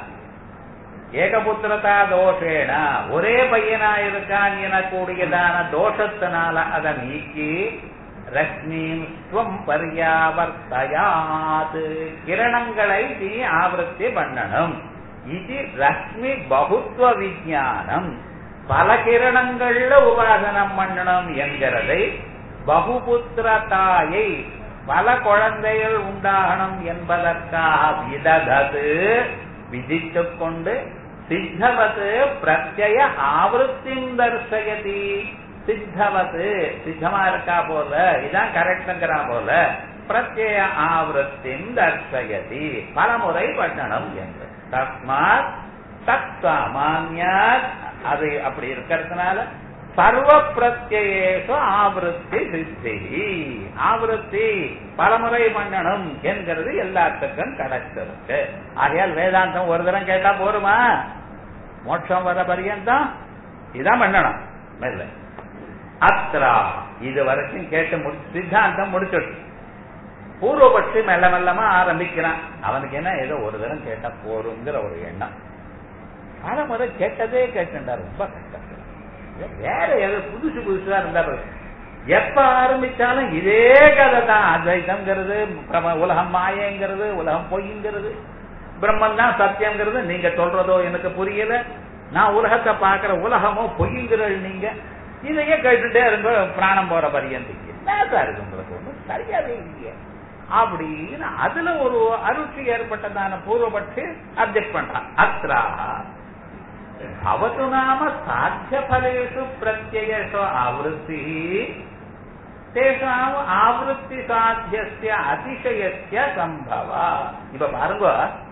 ஏகபுத்திரதா தோஷேன ஒரே பையனா இருக்கான் எனக்கூடியதான தோஷத்தினால அதை நீக்கி ரஷ்மீம் ஸ்வம் பர்யாவர்த்தயாத் கிரணங்களை நீ ஆவர்த்தி பண்ணணும் இது ரஷ்மி பகுத்துவ விஜானம் பல கிரணங்கள்ல உபாசனம் பண்ணணும் என்கிறதை பகுபுத்திரதாயை பல குழந்தைகள் உண்டாகணும் என்பதற்காக விததது விதித்துக் கொண்டு சித்தவத் பிரத்யய ஆவருத்தி தர்சயதி சித்தவத் சித்தமா இருக்கா போல இதான் கரெக்டுங்கிறா போல பிரத்யய ஆவருத்தி தர்சயதி பலமுறை பண்ணணும் என்று தஸ்மாத் தத் சாமான்யாத் அது அப்படி இருக்கிறதுனால சர்வ பிரத்யேஷு ஆவருத்தி சித்தி ஆவருத்தி பலமுறை பண்ணணும் என்கிறது எல்லாத்துக்கும் கிடைச்சிருக்கு ஆகையால் வேதாந்தம் ஒரு தரம் கேட்டா போருமா மோட்சம் வர பரியந்தம் இதான் பண்ணணும் மெல்ல அத்ரா இது வரைக்கும் கேட்டு முடி சித்தாந்தம் முடிச்சிட்டு பூர்வபட்சி மெல்ல மெல்லமா ஆரம்பிக்கிறான் அவனுக்கு என்ன ஏதோ ஒரு தரம் கேட்டா போருங்கிற ஒரு எண்ணம் பல முறை கேட்டதே கேட்டுண்டா ரொம்ப கஷ்டம் வேற எது புதுசு புதுசா இருந்தா பாரு. எப்ப ஆரம்பிச்சாலும் இதே கதை தான் அத்வைதம்ங்கிறது பிரம- உலகம் மாயங்கிறது உலகம் பொய்ங்கிறது பிரம்மன் தான் சத்தியம்ங்கிறது நீங்க சொல்றதோ எனக்கு புரியல நான் உலகத்தை பார்க்கிற உலகமோ பொய்ங்கிறது நீங்க இதையே கேட்டுட்டே இருங்க பிராணம் போற பரியந்துக்கு என்னதான் இருக்கு உங்களுக்கு ஒண்ணும் சரியாவே இல்லையே அப்படின்னு அதுல ஒரு அருட்சி ஏற்பட்டதான பூர்வபட்சி அப்ஜெக்ட் பண்றான் அத்ரா भवतु नाम साध्यफलेषु प्रत्ययेषु आवृत्तिः तेषाम् आवृत्ति साध्यस्य அதிசயஸ்ய சம்பவ இப்ப பாருங்க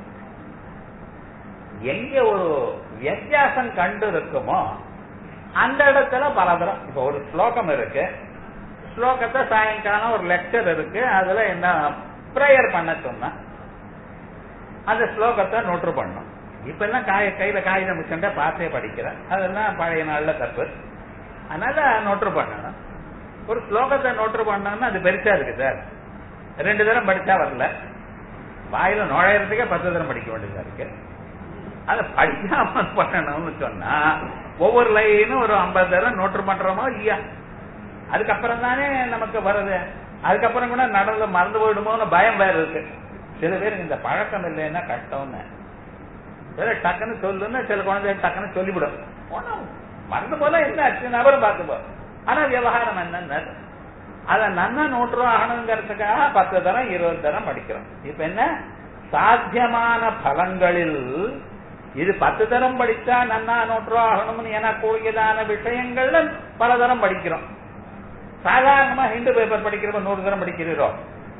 எங்க ஒரு வித்தியாசம் கண்டு இருக்குமோ அந்த இடத்துல பலதரம் இப்ப ஒரு ஸ்லோகம் இருக்கு ஸ்லோகத்தை சாயங்காலம் ஒரு லெக்சர் இருக்கு அதுல என்ன ப்ரேயர் பண்ண சொன்னா அந்த ஸ்லோகத்தை நோட்டு பண்ணும் இப்ப எல்லாம் காய கையில காகிதம் வச்சுட்டா பார்த்தே படிக்கிறேன் அதெல்லாம் பழைய நாள்ல தப்பு அதனால நோட்டு பண்ணணும் ஒரு ஸ்லோகத்தை நோட்டு பண்ணோம்னா அது பெருசா இருக்கு சார் ரெண்டு தரம் படிச்சா வரல வாயில நுழையறதுக்கே பத்து தரம் படிக்க வேண்டியதா இருக்கு அதை படிக்காம பண்ணணும்னு சொன்னா ஒவ்வொரு லைனும் ஒரு ஐம்பது தரம் நோட்டு பண்றோமோ இல்லையா அதுக்கப்புறம் தானே நமக்கு வருது அதுக்கப்புறம் கூட நடந்து மறந்து போயிடுமோன்னு பயம் வேற இருக்கு சில பேர் இந்த பழக்கம் இல்லைன்னா கஷ்டம்னு வேற டக்குன்னு சொல்லுன்னு சில குழந்தை டக்குன்னு சொல்லிவிடும் ஒண்ணும் மறந்து போல என்ன ஆச்சு நபரும் பார்த்து போ ஆனா விவகாரம் என்னன்னு அத நன்னா நூற்று ஆகணுங்கிறதுக்காக பத்து தரம் இருபது தரம் படிக்கிறோம் இப்ப என்ன சாத்தியமான பலங்களில் இது பத்து தரம் படிச்சா நன்னா நூற்று ஆகணும்னு எனக்கூடியதான விஷயங்கள்ல பல தரம் படிக்கிறோம் சாதாரணமா ஹிந்து பேப்பர் படிக்கிறப்ப நூறு தரம் படிக்கிறோம்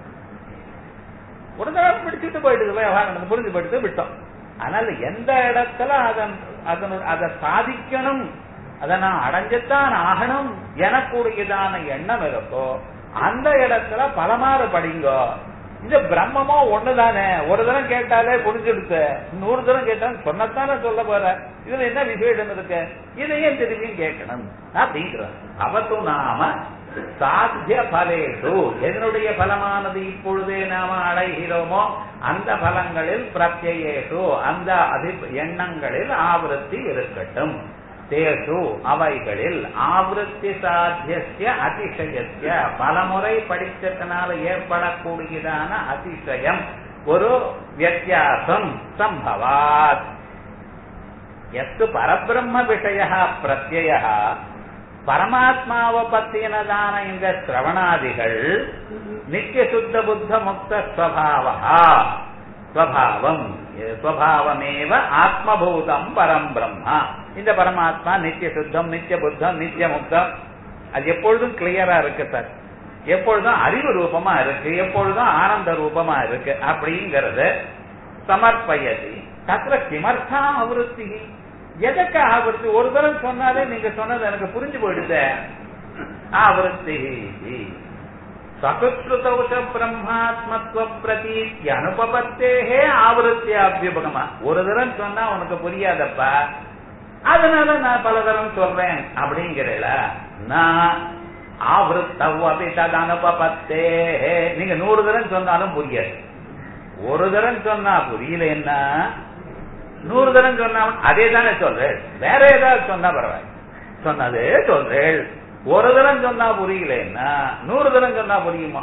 ஒரு தடவை பிடிச்சிட்டு போயிடுது விவகாரம் புரிஞ்சு போயிட்டு விட்டோம் அதனால எந்த இடத்துல அதன் அதனு அதை சாதிக்கணும் அதை நான் அடைஞ்சுத்தான் ஆகணும் எனக்கூடியதான எண்ணம் இருக்கோ அந்த இடத்துல பலமாறு படிங்கோ இந்த பிரம்மமோ ஒண்ணுதானே ஒரு தரம் கேட்டாலே புரிஞ்சுடுத்து நூறு தரம் கேட்டாலும் சொன்னத்தானே சொல்ல போற இதுல என்ன விசேஷம் இருக்கு இதையும் திரும்பியும் கேட்கணும் அப்படிங்கிறார் அவத்து நாம சாத்திய பலேஷு எதனுடைய பலமானது இப்பொழுதே நாம அடைகிறோமோ அந்த பலங்களில் பிரத்யேஷு அந்த அதி எண்ணங்களில் ஆவருத்தி இருக்கட்டும் தேசு அவைகளில் ஆவருத்தி சாத்திய அதிசயத்திய பலமுறை படிச்சதுனால ஏற்படக்கூடியதான அதிசயம் ஒரு வித்தியாசம் சம்பவாத் எத்து பரபிரம்ம விஷய பிரத்யய பரமாத்மாவை பத்தினதான இந்த சிரவணாதிகள் நித்திய சுத்த புத்த முக்த ஸ்வபாவா ஸ்வபாவம் ஸ்வபாவமேவ ஆத்மபூதம் பரம் பிரம்மா இந்த பரமாத்மா நித்திய சுத்தம் நித்திய புத்தம் நித்திய முக்தம் அது எப்பொழுதும் கிளியரா இருக்கு சார் எப்பொழுதும் அறிவு ரூபமா இருக்கு எப்பொழுதும் ஆனந்த ரூபமா இருக்கு அப்படிங்கறது சமர்ப்பயதி தத்திர கிமர்த்தா ஆவருத்தி எதற்கு ஆவருத்தி ஒரு தரம் சொன்னாலே நீங்க சொன்னது எனக்கு புரிஞ்சு போயிடுது ஆவருத்தி சகுஸ்ருதௌஷ பிரம்மாத்மத்துவ பிரதீத்தி அனுபவத்தேகே ஆவருத்தி அபியுபகமா ஒரு தரம் சொன்னா உனக்கு புரியாதப்பா அதனால நான் பல தரம் சொல்றேன் அப்படிங்கிறல நான் ஆவருத்தவ் அப்படி தது அனுபவத்தே நீங்க நூறு தரம் சொன்னாலும் புரியாது ஒரு தரம் சொன்னா புரியலன்னா நூறு தரம் சொன்னா அதே தானே சொல்றேன் வேற ஏதாவது சொன்னா பரவாயில்ல சொன்னதே சொல்றேன் ஒரு தரம் சொன்னா புரியலன்னா நூறு தரம் சொன்னா புரியுமா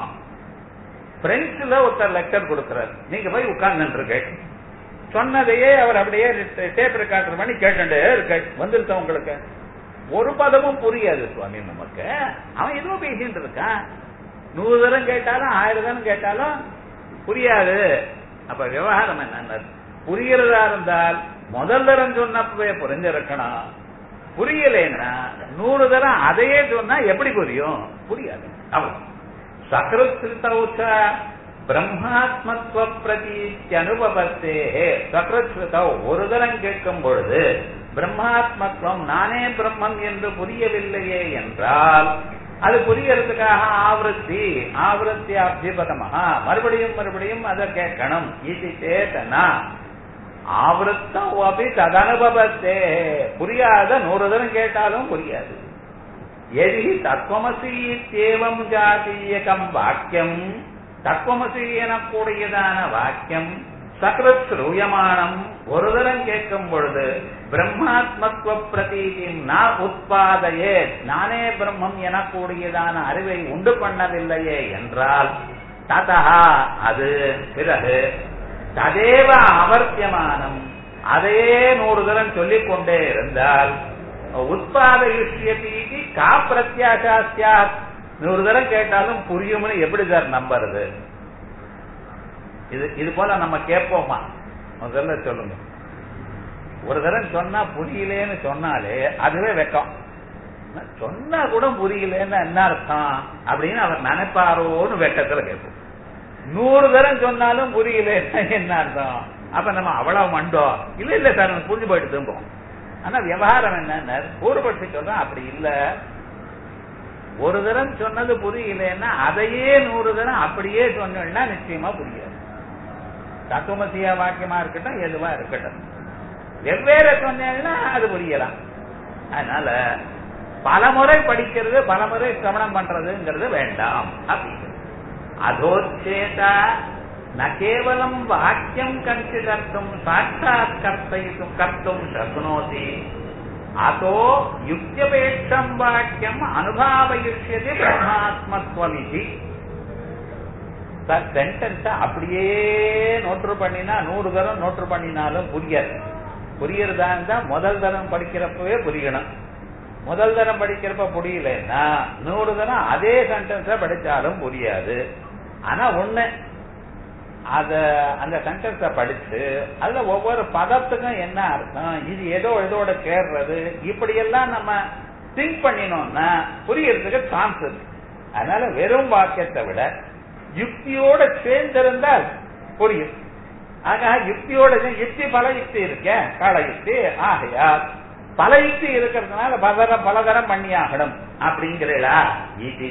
பிரெஞ்சுல ஒருத்தர் லெக்சர் கொடுக்கிறார் நீங்க போய் உட்கார்ந்து இருக்க சொன்னதையே அவர் அப்படியே டேப் ரெக்கார்டர் பண்ணி கேட்டுட்டே இருக்க வந்துருத்த உங்களுக்கு ஒரு பதமும் புரியாது சுவாமி நமக்கு அவன் எதுவும் பேசிட்டு இருக்கான் நூறு தரம் கேட்டாலும் ஆயிரம் தரம் கேட்டாலும் புரியாது அப்ப விவகாரம் என்ன புரியறதா இருந்தால் முதல் தரம் சொன்னப்பவே புரிஞ்சிருக்கணும் புரியலைன்னா நூறு தரம் அதையே சொன்னா எப்படி புரியும் புரியாது அவன் சக்கரஸ்ருதௌச்ச பிரம்மாத்மத்துவ பிரதீத்தி அனுபவத்தே சக்கரஸ்ருதௌ ஒரு தரம் கேட்கும் பொழுது பிரம்மாத்மத்துவம் நானே பிரம்மம் என்று புரியவில்லையே என்றால் அது புரியறதுக்காக ஆவருத்தி ஆவருத்தி அபிபதமாக மறுபடியும் மறுபடியும் அதை கேட்கணும் இது சேத்தனா ஆவருத்தம் அப்படி ததனுபவத்தே புரியாத நூறு தரம் கேட்டாலும் புரியாது எதி தத்துவமசி தேவம் ஜாதீயகம் வாக்கியம் தத்துவமசி எனக்கூடியதான வாக்கியம் சக்ரத் ரூயமானம் ஒரு தரம் கேட்கும் பொழுது பிரம்மாத்மத்துவ பிரதீதி நான் உட்பாதையே நானே பிரம்மம் எனக்கூடியதான அறிவை உண்டு பண்ணவில்லையே என்றால் ததா அது பிறகு ததேவ அவர்த்தியமானம் அதையே நூறு தரம் சொல்லிக் கொண்டே இருந்தால் உத்பாதயுஷ்யதீதி கா பிரத்யாசா சியாத் நூறு தரம் கேட்டாலும் புரியும்னு எப்படி சார் நம்புறது இது இது போல நம்ம கேட்போமா முதல்ல சொல்லுங்க ஒரு தரம் சொன்னா புரியலேன்னு சொன்னாலே அதுவே வெக்கம் சொன்னா கூட புரியலன்னு என்ன அர்த்தம் அப்படின்னு அவர் நினைப்பாரோன்னு வெக்கத்துல கேட்போம் நூறு தரம் சொன்னாலும் புரியலன்னா என்ன அர்த்தம் அப்ப நம்ம அவ்வளவு மண்டோம் இல்ல இல்ல சார் எனக்கு புரிஞ்சு போயிட்டு திரும்பும் ஆனா விவகாரம் என்ன கூறுபட்டு சொல்றேன் அப்படி இல்ல ஒரு தரம் சொன்னது புரியலன்னா அதையே நூறு தரம் அப்படியே சொன்னா நிச்சயமா புரியாது தத்துவமசியா வாக்கியமா இருக்கட்டும் எதுவா இருக்கட்டும் வெவ்வேறு சொன்னா அது புரியலாம் அதனால பலமுறை படிக்கிறது பலமுறை சிரவணம் பண்றதுங்கிறது வேண்டாம் அப்படின்னு அதோச்சேதா ந கேவலம் வாக்கியம் கன்சிதர்த்தும் சாட்சாத் கர்த்தயித்தும் கர்த்தும் சக்னோதி அதோ யுக்தியபேட்சம் வாக்கியம் அனுபாவயிஷ்யதி பிரம்மாத்மத்வமிதி சென்டென்ஸ் அப்படியே நோட்டு பண்ணினா நூறு தரம் நோட்டு பண்ணினாலும் புரியாது புரியறதா இருந்தா முதல் தரம் படிக்கிறப்பவே புரியணும் முதல் தரம் படிக்கிறப்ப புரியலன்னா நூறு தரம் அதே சென்டென்ஸ படிச்சாலும் புரியாது ஆனா ஒண்ணு அத அந்த சென்டென்ஸ படிச்சு அதுல ஒவ்வொரு பதத்துக்கும் என்ன அர்த்தம் இது ஏதோ இதோட சேர்றது இப்படி எல்லாம் நம்ம திங்க் பண்ணினோம்னா புரியறதுக்கு சான்ஸ் இருக்கு அதனால வெறும் வாக்கியத்தை விட யுக்தியோட சேர்ந்திருந்தால் புரியும் ஆக யுக்தியோட சே- யுக்தி பல யுக்தி இருக்க கால யுக்தி ஆகையால் பல யுக்தி இருக்கிறதுனால பலதரம் பலதரம் பண்ணி ஆகணும் அப்படிங்கிறீங்களா இது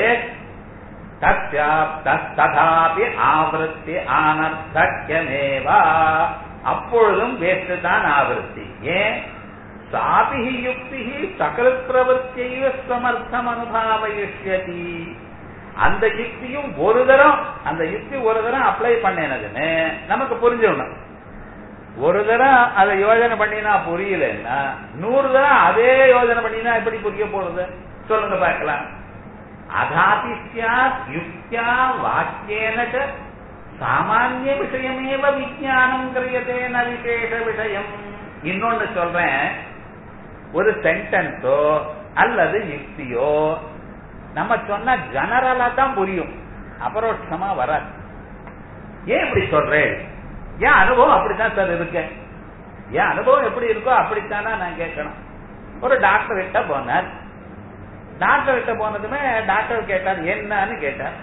ததாபி ஆவருத்தி ஆனர்த்தக்கியமேவா அப்பொழுதும் வேஸ்ட் தான் ஆவருத்தி ஏன் சாபி யுக்தி சகல பிரவருத்தியைவ சமர்த்தம் அனுபாவயிஷ்யதி அந்த யுக்தியும் ஒரு தரம் அந்த யுக்தி ஒரு தரம் அப்ளை பண்ணினதுன்னு நமக்கு புரிஞ்சிடணும் ஒரு தரம் அதை யோஜனை பண்ணினா புரியலன்னா நூறு தரம் அதே யோஜனை பண்ணினா எப்படி புரிய போறது சொல்லுங்க பார்க்கலாம் அதாபி சியாத் யுக்தியா வாக்கியேன ச சாமானிய விஷயமேவ விஜயானம் கிரியதே ந விசேஷ விஷயம் இன்னொன்னு சொல்றேன் ஒரு சென்டென்ஸோ அல்லது யுக்தியோ நம்ம சொன்ன ஜெனரலா தான் புரியும் அபரோட்சமா வராது ஏன் இப்படி சொல்றேன் என் அனுபவம் அப்படித்தான் சார் இருக்கு என் அனுபவம் எப்படி இருக்கோ அப்படித்தானா நான் கேட்கணும் ஒரு டாக்டர் கிட்ட போனார் டாக்டர் கிட்ட போனதுமே டாக்டர் கேட்டார் என்னன்னு கேட்டார்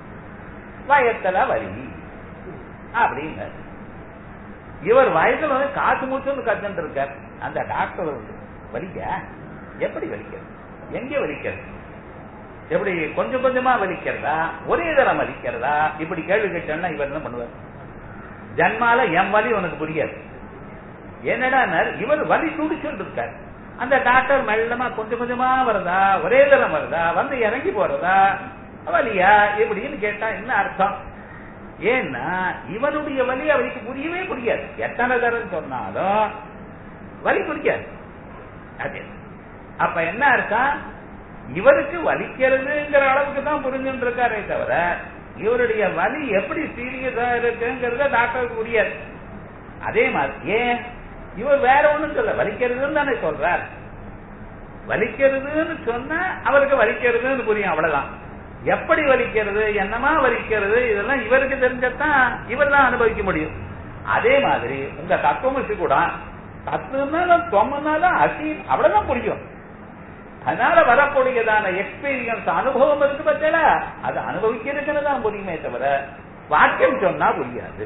வயத்துல வலி அப்படின்னாரு இவர் வயசுல வந்து காசு மூச்சுன்னு கத்துட்டு இருக்கார் அந்த டாக்டர் வந்து வலிக்க எப்படி வலிக்கிறது எங்க வலிக்கிறது எப்படி கொஞ்சம் கொஞ்சமா வலிக்கிறதா ஒரே தரம் வலிக்கிறதா இப்படி கேள்வி கேட்டோம்னா இவர் என்ன பண்ணுவார் ஜன்மால என் வலி உனக்கு புரியாது என்னடா இவர் வலி துடிச்சுட்டு இருக்கார் அந்த டாக்டர் மெல்லமா கொஞ்சம் கொஞ்சமா வருதா ஒரே தரம் வருதா வந்து இறங்கி போறதா வலியா எப்படின்னு கேட்டா என்ன அர்த்தம் ஏன்னா இவனுடைய வலி அவருக்கு புரியவே புரியாது எத்தனை தரம் சொன்னாலும் வலி புரியாது அது அப்ப என்ன அர்த்தம் இவருக்கு வலிக்கிறதுங்கிற அளவுக்கு தான் புரிஞ்சுட்டு இருக்காரே தவிர இவருடைய வலி எப்படி சீரியஸா இருக்குங்கிறத டாக்டருக்கு புரியாது அதே மாதிரி ஏன் இவர் வேற ஒண்ணும் சொல்ல வலிக்கிறதுன்னு தானே சொல்றார் வலிக்கிறதுன்னு சொன்னா அவருக்கு வலிக்கிறதுன்னு புரியும் அவ்வளவுதான் எப்படி வலிக்கிறது என்னமா வலிக்கிறது இதெல்லாம் இவருக்கு தெரிஞ்சதான் இவர் தான் அனுபவிக்க முடியும் அதே மாதிரி உங்க தத்துவமசி கூட தத்துனாலும் தொம்மனாலும் அசி அவ்வளவுதான் புரியும் அதனால வரக்கூடியதான எக்ஸ்பீரியன்ஸ் அனுபவம் இருக்கு பத்தில அது அனுபவிக்கிறதுன்னு தான் புரியுமே தவிர வாக்கியம் சொன்னா புரியாது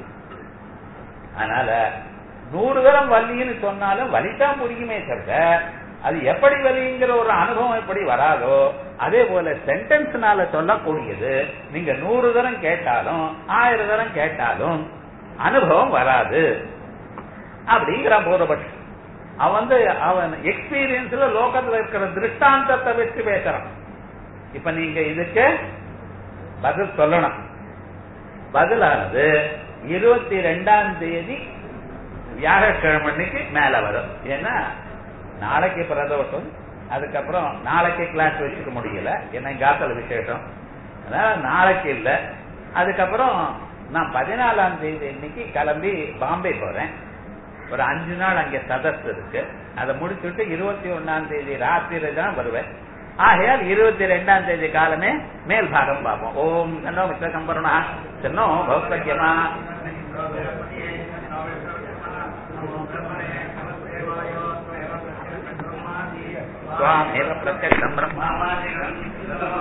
அதனால நூறு தரம் வலின்னு சொன்னாலும் வலிதான் புரியுமே தவிர அது எப்படி வலிங்கிற ஒரு அனுபவம் எப்படி வராதோ அதே போல சென்டென்ஸ்னால சொல்லக்கூடியது நீங்க நூறு தரம் கேட்டாலும் ஆயிரம் தரம் கேட்டாலும் அனுபவம் வராது அப்படிங்கிற பூர்வபட்சம் அவன் வந்து அவன் எக்ஸ்பீரியன்ஸ்ல லோகத்துல இருக்கிற திருஷ்டாந்தத்தை வச்சு பேசுறான் இப்ப நீங்க இதுக்கு பதில் சொல்லணும் பதிலானது இருபத்தி ரெண்டாம் தேதி வியாழக்கிழமை அன்னைக்கு மேல வரும் ஏன்னா நாளைக்கு பிரதோஷம் அதுக்கப்புறம் நாளைக்கு கிளாஸ் வச்சுக்க முடியல ஏன்னா காத்தல் விசேஷம் அதனால நாளைக்கு இல்ல அதுக்கப்புறம் நான் பதினாலாம் தேதி இன்னைக்கு கிளம்பி பாம்பே போறேன் ஒரு அஞ்சு நாள் அங்க சதஸ் இருக்கு அதை முடிச்சுட்டு இருபத்தி ஒன்னாம் தேதி ராத்திரி தான் வருவேன் ஆகையால் இருபத்தி ரெண்டாம் தேதி காலமே மேல் பாகம் பார்ப்போம் ஓம் சன்னோ மிஸ்ர சம்பரணா சன்னோ பௌத்தக்கியமா स्वामेव प्रत्यक्षम् ब्रह्मावादिकम्